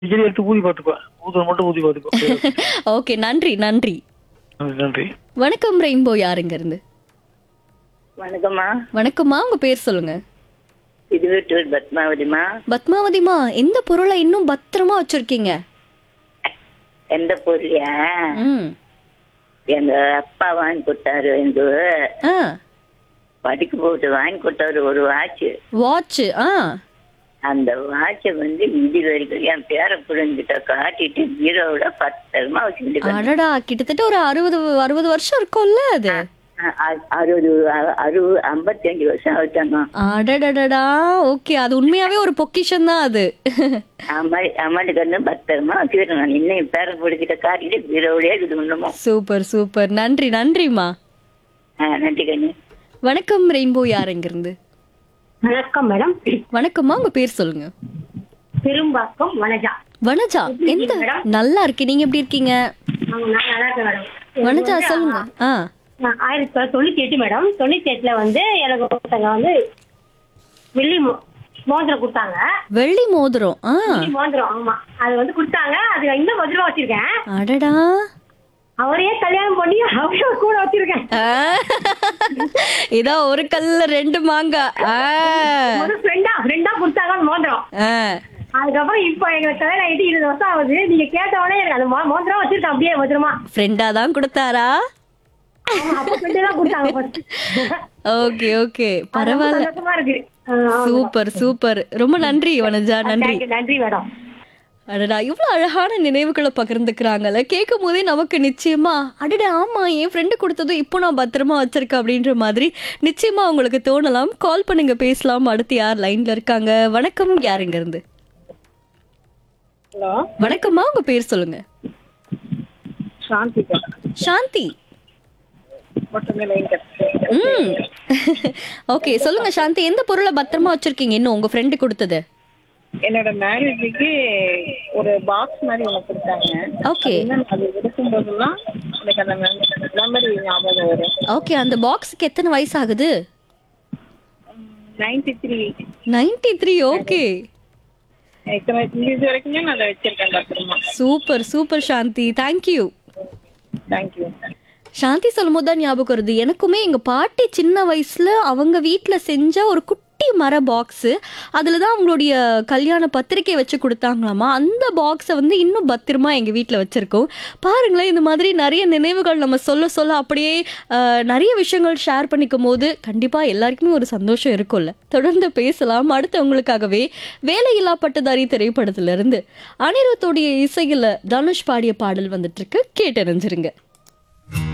Degree எடுத்து ஊதி பார்த்துக்குவேன் ஊதுறது மட்டும் ஊதி பார்த்துக்குவேன் ஓகே நன்றி நன்றி நன்றி, நன்றி வணக்கம் ரெயின்போ யாருங்க இருந்து வணக்கம்மா வணக்கம்மா உங்க பேர் சொல்லுங்க திருவெட்டூர் பத்மாவதிமா பத்மாவதிமா எந்த பொருளை இன்னும் பத்திரமா வச்சிருக்கீங்க எந்த பொருளியா ம் எங்க அப்பா வாங்கி கொடுத்தாரு எங்க ஆ படிக்க போட்டு வாங்கி கொடுத்தாரு ஒரு வாட்ச் வாட்ச் ஆ அந்த வாட்சை வந்து இது வரைக்கும் என் பேர பிள்ளைங்கிட்ட காட்டிட்டு பீரோவோட பத்திரமா வச்சுக்கிட்டு அடடா கிட்டத்தட்ட ஒரு அறுபது அறுபது வருஷம் இருக்கும்ல அது அறுபது அ- அறுபது ஐம்பத்தஞ்சு வருஷம் ஆச்சாங்க அடடடடா ஓகே அது உண்மையாவே ஒரு பொக்கிஷம் தான் அது அம்மா அம்மாட்டுக்கு வந்து பத்திரமா வச்சுக்கிறேன் நான் இன்னும் என் பேர பிள்ளைகிட்ட காட்டிட்டு பீரோவோடய இது பண்ணுமோ சூப்பர் சூப்பர் நன்றி நன்றிம்மா நன்றி கண்ணு வணக்கம் ரெயின்போ யாருங்க இருந்து வணக்கம் மேடம் வணக்கம்மா உங்க பேர் சொல்லுங்க பெரும்பாக்கம் வனஜா வனஜா எந்த நல்லா இருக்கு நீங்க எப்படி இருக்கீங்க ஆமா, நான் நல்லா இருக்கேன் மேடம் வனஜா சொல்லுங்க ஆ நான் ஆயிரத்தி தொள்ளாயிரத்தி தொண்ணூத்தி எட்டு மேடம் தொண்ணூத்தி எட்டுல வந்து எனக்கு ஒருத்தங்க வந்து வெள்ளி மோ- மோதிரம் கொடுத்தாங்க வெள்ளி மோதிரம் ஆ வெள்ளி மோதிரம் ஆமா அது வந்து கொடுத்தாங்க அது இன்னும் பத்திரமா வச்சிருக்கேன் அடடா அவரையே கல்யாணம் பண்ணி அவரையே கூட வச்சிருக்கேன் ஆ. இதான் ஒரு கல்ல ரெண்டு மாங்காய் ஆ. ஒரு ஃப்ரெண்டா ஃப்ரெண்டா கொடுத்தாங்க அந்த மோதிரம் ஆ. அதுக்கப்புறம் இப்போ எங்களுக்கு கல்யாணம் ஆயிட்டு இருபது வருஷம் ஆகுது நீங்க கேட்டவொடனே எனக்கு அந்த மோ- மோதிரம் வச்சிருக்கேன் அப்படியே பத்திரமா ஃப்ரெண்டா தான் கொடுத்தாரா ஆமா, அப்ப ஃப்ரெண்டே தான் கொடுத்தாங்க first. ஓகே ஓகே அது ரொம்ப பரவாயில்ல சந்தோஷமா இருக்கு ஆ, ஆமா. சூப்பர் சூப்பர் ரொம்ப நன்றி வனஜா நன்றி Thank you, நன்றி மேடம் அடடா இவ்வளவு அழகான நினைவுகளை பகிர்ந்துக்கிறாங்கல்ல கேட்கும் போதே நமக்கு நிச்சயமா அடடா ஆமா என் ஃப்ரெண்டு கொடுத்ததும் இப்போ நான் பத்திரமா வச்சிருக்கேன் அப்படின்ற மாதிரி நிச்சயமா உங்களுக்கு தோணலாம் கால் பண்ணுங்க பேசலாம் அடுத்து யார் லைன்ல இருக்காங்க வணக்கம் யாருங்க இருந்து ஹலோ வணக்கம்மா உங்க பேர் சொல்லுங்க சாந்தி சாந்தி மட்டுமே லைன் கட்டு ம் ஓகே சொல்லுங்க சாந்தி எந்த பொருளை பத்திரமா வச்சிருக்கீங்க இன்னும் உங்க ஃப்ரெண்டு கொடுத்தது என்னோட மேரேஜுக்கு ஒரு பாக்ஸ் மாதிரி ஒன்று கொடுத்தாங்க ஓகே இன்னும் அது எடுக்கும் போதெல்லாம் எனக்கு அந்த மெமரி ஞாபகம் வரும் ஓகே அந்த பாக்ஸுக்கு எத்தனை வயசு ஆகுது ninety three ninety three okay இத்தனை இது வரைக்குமே நான் அதை வச்சிருக்கேன் பத்திரமா super super Shanti thank you thank you Shanti சொல்லும் போது தான் ஞாபகம் வருது எனக்குமே எங்க பாட்டி சின்ன வயசுல அவங்க வீட்ல செஞ்ச ஒரு குட்டி மர பாக்ஸ் அதுல தான் அவங்களுடைய கல்யாண பத்திரிக்கை வச்சு கொடுத்தாங்களாமா அந்த பாக்ஸை வந்து இன்னும் பத்திரமா எங்க வீட்ல வச்சிருக்கோம் பாருங்களேன் இந்த மாதிரி நிறைய நினைவுகள் நம்ம சொல்ல சொல்ல அப்படியே ஆஹ், நிறைய விஷயங்கள் ஷேர் பண்ணிக்கும் போது கண்டிப்பா எல்லாருக்குமே ஒரு சந்தோஷம் இருக்கும்ல தொடர்ந்து பேசலாம் அடுத்தவங்களுக்காகவே வேலையில்லா பட்டதாரி திரைப்படத்துல இருந்து அனிருத்தோடைய இசையில தனுஷ் பாடிய பாடல் வந்துட்டு இருக்கு கேட்டறிஞ்சிருங்க